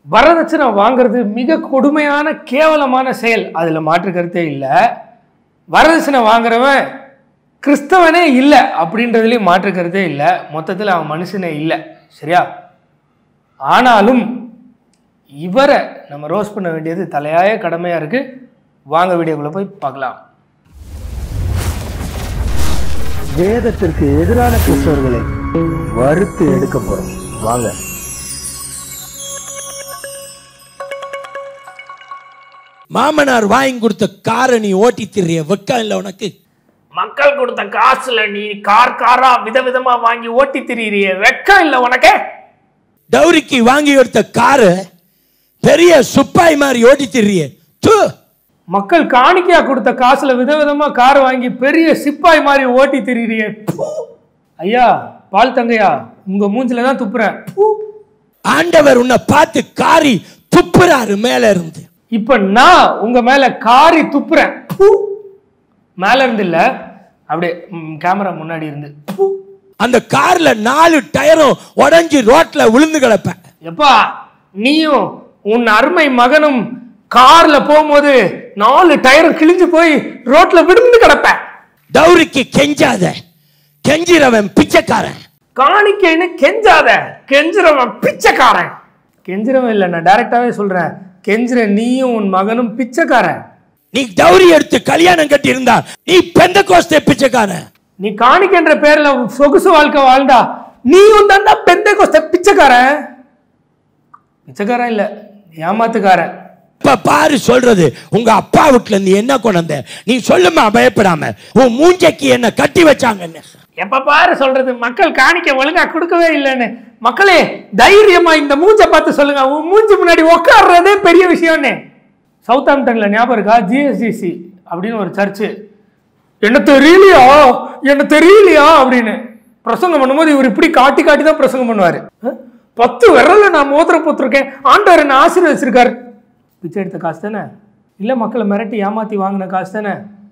வரதட்சணை வாங்குறது மிக கொடுமையான கேவலமான செயல் அதில் மாற்று கருத்தே இல்லை வரதட்சணை வாங்குறவன் கிறிஸ்தவனே இல்லை அப்படின்றதுலேயும் மாற்று கருத்தே இல்லை மொத்தத்தில் அவன் மனுஷனே இல்லை சரியா ஆனாலும் இவரை நம்ம ரோஸ் பண்ண வேண்டியது தலையாய கடமையாக இருக்குது வாங்க வீடியோக்குள்ளே போய் பார்க்கலாம் வேதத்திற்கு எதிரான கிறிஸ்தவர்களை வறுத்து எடுக்க போறோம் வாங்க மாமனார் வாங்கி கொடுத்த காரை நீ ஓட்டி திரிய வெக்கம் இல்லை உனக்கு மக்கள் கொடுத்த காசுல நீ கார் காரா விதவிதமா வாங்கி ஓட்டி திரியிறிய வெக்கம் இல்லை உனக்கு டௌரிக்கு வாங்கி கொடுத்த காரை பெரிய சுப்பாய் மாதிரி ஓட்டி திரிய தூ மக்கள் காணிக்கையா கொடுத்த காசுல விதவிதமா கார் வாங்கி பெரிய சிப்பாய் மாதிரி ஓட்டி திரியிறிய ப்பு. ஐயா பால் தங்கையா உங்க மூஞ்சில தான் துப்புறேன் ப்பு. ஆண்டவர் உன்னை பார்த்து காரி துப்புறாரு மேல இருந்து இப்ப நான் உங்க மேல காரி துப்புறேன் ப்பு. மேல இருந்து இல்ல அப்படியே ம், கேமரா முன்னாடி இருந்து ப்பு. அந்த கார்ல நாலு டயரும் உடைஞ்சு ரோட்ல விழுந்து கிடப்பேன் எப்பா நீயும் உன் அருமை மகனும் கார்ல போகும்போது நாலு டயர் கிழிஞ்சு போய் ரோட்ல விழுந்து கிடப்ப டௌரிக்கு கெஞ்சாத கெஞ்சிறவன் பிச்சைக்காரன் காணிக்கைன்னு கெஞ்சாத கெஞ்சுறவன் பிச்சைக்காரன் கெஞ்சுறவன் இல்லை நான் டைரக்டாவே சொல்றேன் கெஞ்சுற நீயும் உன் மகனும் பிச்சைக்காரன் நீ டௌரி எடுத்து கல்யாணம் கட்டி இருந்தா நீ பெந்த கோஸ்தே பிச்சைக்காரன் நீ காணிக்கைன்ற பேர்ல சொகுசு வாழ்க்கை வாழ்ந்தா நீயும் தான்டா பெந்த கொஸ்த பிச்சைக்காரன் பிச்சைக்காரன் இல்ல ஏமாத்துக்காரன் இப்ப பாரு சொல்றது உங்க அப்பா வீட்டுல இருந்து என்ன கொண்டு வந்த நீ சொல்லுமா பயப்படாம உன் மூஞ்சைக்கு என்ன கட்டி வச்சாங்கன்னு எப்ப பாரு சொல்றது மக்கள் காணிக்க ஒழுங்கா கொடுக்கவே இல்லைன்னு மக்களே தைரியமா இந்த மூஞ்ச பார்த்து சொல்லுங்க உன் மூஞ்சி முன்னாடி உட்கார்றதே பெரிய விஷயம்னு சவுத் ஆம்டன்ல ஞாபகம் இருக்கா ஜிஎஸ்டிசி அப்படின்னு ஒரு சர்ச்சு என்ன தெரியலையா என்ன தெரியலையா அப்படின்னு பிரசங்கம் பண்ணும்போது இவர் இப்படி காட்டி காட்டி தான் பிரசங்கம் பண்ணுவாரு அஹ்? பத்து விரல்ல நான் மோதிரம் போத்திருக்கேன் ஆண்டவர் என்ன ஆசீர்வதிச்சிருக்காரு பிச்சை எடுத்த காசு தானே இல்லை மக்களை மிரட்டி ஏமாத்தி வாங்கின காசு தானே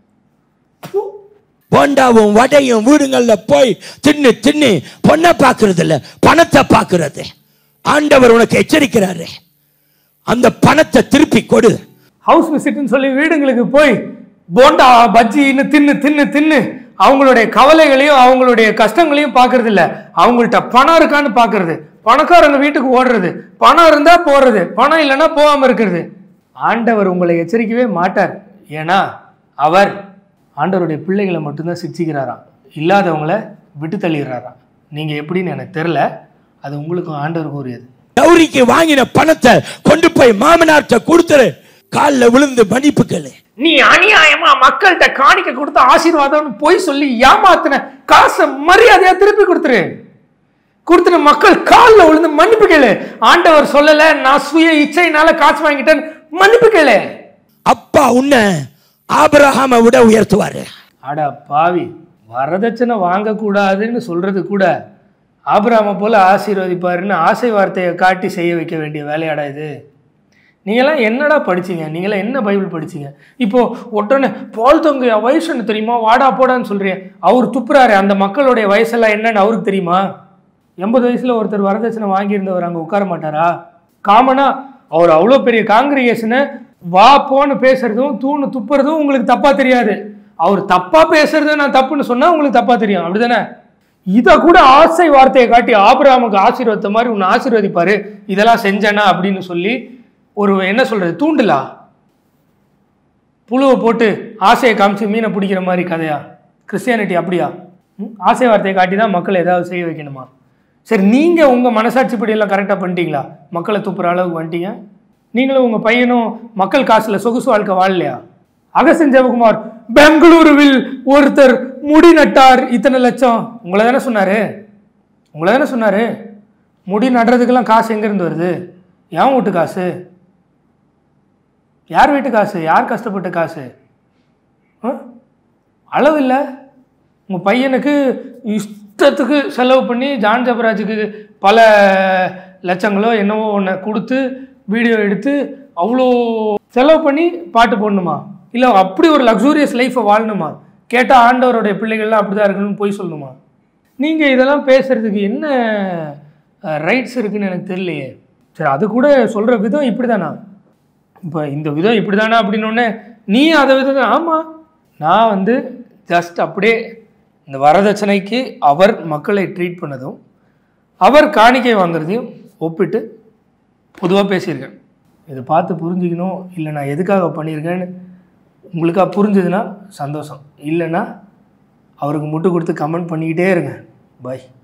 போண்டாவும் வடையும் வீடுங்கள்ல போய் தின்னு தின்னு பொண்ணை பார்க்கறது இல்ல பணத்தை பார்க்கறது ஆண்டவர் உனக்கு எச்சரிக்கிறாரு அந்த பணத்தை திருப்பி கொடு ஹவுஸ் விசிட்னு சொல்லி வீடுங்களுக்கு போய் போண்டா பஜ்ஜின்னு தின்னு தின்னு தின்னு அவங்களுடைய கவலைகளையும் அவங்களுடைய கஷ்டங்களையும் பார்க்கறது இல்ல அவங்கள்ட்ட பணம் இருக்கான்னு பார்க்கறது பணக்காரங்க வீட்டுக்கு ஓடுறது பணம் இருந்தா போறது பணம் இல்லைன்னா போகாம இருக்கிறது ஆண்டவர் உங்களை எச்சரிக்கவே மாட்டார் ஏன்னா அவர் ஆண்டவருடைய பிள்ளைகளை மட்டும்தான் சிக்ஷிக்கிறாராம் இல்லாதவங்கள விட்டு தள்ளிடுறாராம் நீங்க எப்படின்னு எனக்கு தெரில அது உங்களுக்கும் ஆண்டவருக்கு உரியது டௌரிக்கு வாங்கின பணத்தை கொண்டு போய் மாமனார்ட்ட கொடுத்துரு காலில் விழுந்து மன்னிப்பு கேளு நீ அநியாயமா மக்கள்கிட்ட காணிக்க கொடுத்த ஆசீர்வாதம்னு போய் சொல்லி ஏமாத்தின காசை மரியாதையா திருப்பி கொடுத்துரு கொடுத்துட்டு மக்கள் காலில் விழுந்து மன்னிப்பு கேளு ஆண்டவர் சொல்லல நான் சுய இச்சையினால காசு வாங்கிட்டேன் மன்னிப்பு கேளு அப்பா உன்னை ஆபிரகாமை விட உயர்த்துவாரு அட பாவி வரதட்சணை வாங்கக்கூடாதுன்னு சொல்றது கூட ஆபிராம போல ஆசீர்வதிப்பாருன்னு ஆசை வார்த்தையை காட்டி செய்ய வைக்க வேண்டிய வேலையாடா இது நீங்களாம் என்னடா படிச்சீங்க நீங்களாம் என்ன பைபிள் படிச்சீங்க இப்போ உடனே பால் தொங்கையா வயசு என்ன தெரியுமா வாடா போடான்னு சொல்றீங்க அவர் துப்புறாரு அந்த மக்களுடைய வயசெல்லாம் என்னன்னு அவருக்கு தெரியுமா எண்பது வயசுல ஒருத்தர் வரதட்சணை வாங்கியிருந்தவர் அங்கே உட்கார மாட்டாரா காமனா அவர் அவ்வளோ பெரிய காங்கிரிகேஷனை வா போன்னு பேசுறதும் தூணு துப்புறதும் உங்களுக்கு தப்பா தெரியாது அவர் தப்பா பேசுறது நான் தப்புன்னு சொன்னா உங்களுக்கு தப்பா தெரியும் அப்படிதானே இதை கூட ஆசை வார்த்தையை காட்டி ஆபிரகாமுக்கு ஆசீர்வாதத்தை மாதிரி உன்னை ஆசீர்வதிப்பாரு இதெல்லாம் செஞ்சேனா அப்படின்னு சொல்லி ஒரு என்ன சொல்றது தூண்டுலா புழுவை போட்டு ஆசையை காமிச்சு மீனை பிடிக்கிற மாதிரி கதையா கிறிஸ்டியானிட்டி அப்படியா ம்? ஆசை வார்த்தையை காட்டி தான் மக்களை ஏதாவது செய்ய வைக்கணுமா சரி நீங்கள் உங்கள் மனசாட்சிப்படி எல்லாம் கரெக்டாக பண்ணிட்டீங்களா மக்களை துப்புற அளவுக்கு வந்துட்டீங்க நீங்களும் உங்கள் பையனும் மக்கள் காசில் சொகுசு வாழ்க்கை வாழலையா அகசன் ஜெயக்குமார் பெங்களூருவில் ஒருத்தர் முடி நட்டார் இத்தனை லட்சம் உங்களை தானே சொன்னார் உங்களை தானே சொன்னார் முடி நடுறதுக்கெல்லாம் காசு எங்கேருந்து வருது என் வீட்டு காசு யார் வீட்டு காசு யார் கஷ்டப்பட்ட காசு ஆ? அளவு இல்லை உங்கள் பையனுக்கு இஷ்டத்துக்கு செலவு பண்ணி ஜான் ஜபராஜுக்கு பல லட்சங்களோ என்னவோ ஒன்று கொடுத்து வீடியோ எடுத்து அவ்வளோ செலவு பண்ணி பாட்டு போடணுமா இல்லை அப்படி ஒரு லக்ஸூரியஸ் லைஃப்பை வாழணுமா கேட்டால் ஆண்டவருடைய பிள்ளைகள்லாம் அப்படி தான் இருக்கணும்னு போய் சொல்லணுமா நீங்கள் இதெல்லாம் பேசுகிறதுக்கு என்ன ரைட்ஸ் இருக்குன்னு எனக்கு தெரியலையே சரி அது கூட சொல்கிற விதம் இப்படி தானா இப்போ இந்த விதம் இப்படி தானா அப்படின்னோடனே நீ அதை விதம் ஆமாம் நான் வந்து ஜஸ்ட் அப்படியே இந்த வரதட்சணைக்கு அவர் மக்களை ட்ரீட் பண்ணதும் அவர் காணிக்கை வாங்குறதையும் ஒப்பிட்டு பொதுவாக பேசியிருக்கேன் இதை பார்த்து புரிஞ்சுக்கணும் இல்லை நான் எதுக்காக பண்ணியிருக்கேன்னு உங்களுக்கா புரிஞ்சுதுன்னா சந்தோஷம் இல்லைன்னா அவருக்கு முட்டு கொடுத்து கமெண்ட் பண்ணிக்கிட்டே இருங்க பாய்